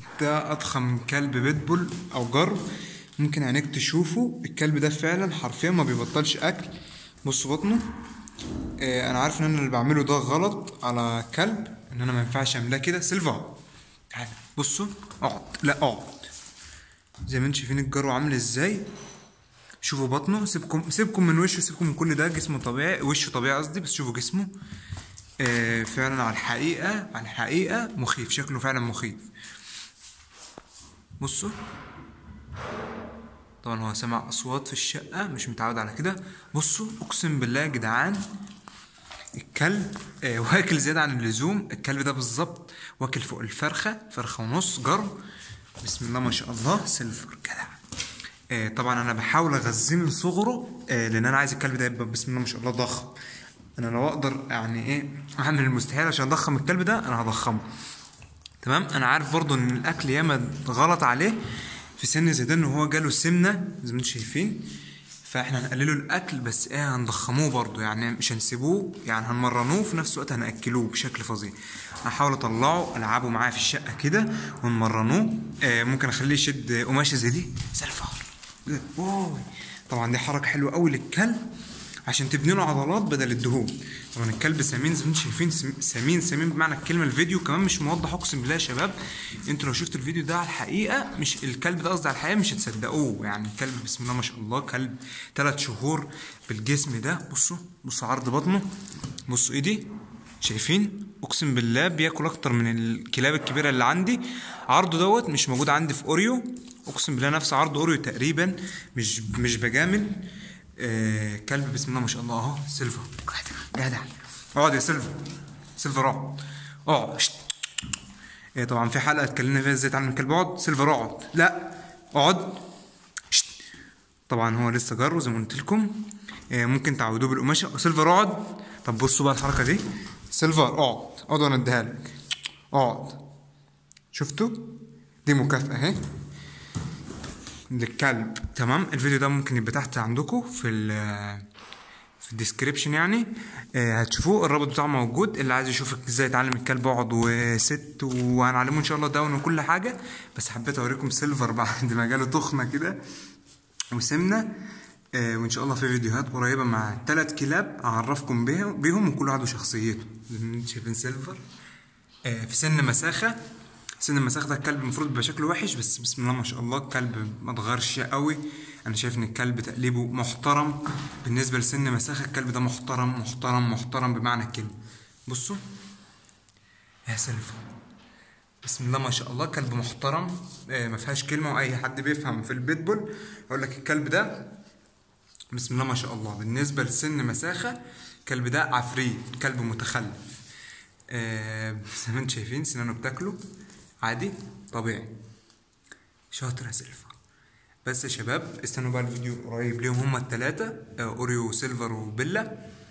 ده اضخم كلب بيتبول او جر ممكن عينيك تشوفه الكلب ده فعلا حرفيا ما بيبطلش اكل بص بطنه آه انا عارف ان انا اللي بعمله ده غلط على كلب ان انا ما ينفعش اعملها كده سيلفا تعالى بصوا اقعد لا اقعد زي ما انتم شايفين الجرو عامل ازاي شوفوا بطنه سيبكم سيبكم من وشه سيبكم من كل ده جسمه طبيعي وشه طبيعي قصدي بس شوفوا جسمه آه فعلا على الحقيقة على الحقيقة مخيف شكله فعلا مخيف بصوا طبعا هو سمع أصوات في الشقة مش متعود على كده بصوا أقسم بالله يا جدعان الكلب آه واكل زيادة عن اللزوم الكلب ده بالظبط واكل فوق الفرخة فرخة ونص جرم بسم الله ما شاء الله سيلفر جدع آه طبعا انا بحاول اغذيه من صغره آه لان انا عايز الكلب ده يبقى بسم الله ما شاء الله ضخم انا لو اقدر يعني ايه اعمل المستحيل عشان اضخم الكلب ده انا هضخمه تمام انا عارف برضو ان الاكل ياما غلط عليه في سن زي ده ان هو جاله سمنه زي ما انتم شايفين فاحنا هنقلله الاكل بس ايه هنضخموه برضو يعني مش هنسيبوه يعني هنمرنوه في نفس الوقت هناكلوه بشكل فظيع هحاول اطلعه العبه معايا في الشقه كده ونمرنوه آه ممكن اخليه يشد قماشه زي دي زي الفار واو طبعا دي حركه حلوه قوي للكلب عشان تبني له عضلات بدل الدهون طبعا الكلب سمين زي ما انتم شايفين سمين سمين بمعنى الكلمه الفيديو كمان مش موضح اقسم بالله يا شباب انتوا لو شفتوا الفيديو ده على الحقيقه مش الكلب ده قصدي على الحقيقه مش هتصدقوه يعني الكلب بسم الله ما شاء الله كلب ثلاث شهور بالجسم ده بصوا بصوا عرض بطنه بصوا ايدي شايفين اقسم بالله بياكل اكتر من الكلاب الكبيره اللي عندي عرضه دوت مش موجود عندي في اوريو اقسم بالله نفس عرض اوريو تقريبا مش مش بجامل آه كلب بسم الله ما شاء الله اهو سيلفر جدع اقعد يا سيلفر سيلفر اقعد اقعد إيه طبعا في حلقه اتكلمنا فيها ازاي تعلم الكلب اقعد سيلفر اقعد لا اقعد طبعا هو لسه جره زي ما قلت لكم إيه ممكن تعودوه بالقماشه سيلفر اقعد طب بصوا بقى الحركه دي سيلفر اقعد اقعد وانا اديها لك اقعد شفتوا دي مكافاه اهي للكلب تمام الفيديو ده ممكن يبقى تحت عندكم في ال في الديسكريبشن يعني آه هتشوفوه الرابط بتاعه موجود اللي عايز يشوفك ازاي تعلم الكلب اقعد وست وهنعلمه ان شاء الله داون وكل حاجه بس حبيت اوريكم سيلفر بعد ما جاله تخنه كده وسمنه آه وان شاء الله في فيديوهات قريبه مع ثلاث كلاب اعرفكم بيهم بيهم وكل واحد وشخصيته زي ما انتم شايفين سيلفر آه في سن مساخه سن المساخ ده الكلب المفروض يبقى شكله وحش بس بسم الله ما شاء الله الكلب ما اتغيرش قوي انا شايف ان الكلب تقليبه محترم بالنسبه لسن مساخ الكلب ده محترم محترم محترم بمعنى الكلمه بصوا يا سلفة بسم الله ما شاء الله كلب محترم آه ما فيهاش كلمه واي حد بيفهم في البيتبول يقول لك الكلب ده بسم الله ما شاء الله بالنسبه لسن مساخه الكلب ده عفريت كلب متخلف آه زي ما انتم شايفين سنانه بتاكله عادي طبيعي شاطر يا سيلفا بس يا شباب استنوا بقى الفيديو قريب ليهم هما التلاتة اوريو سيلفر وبيلا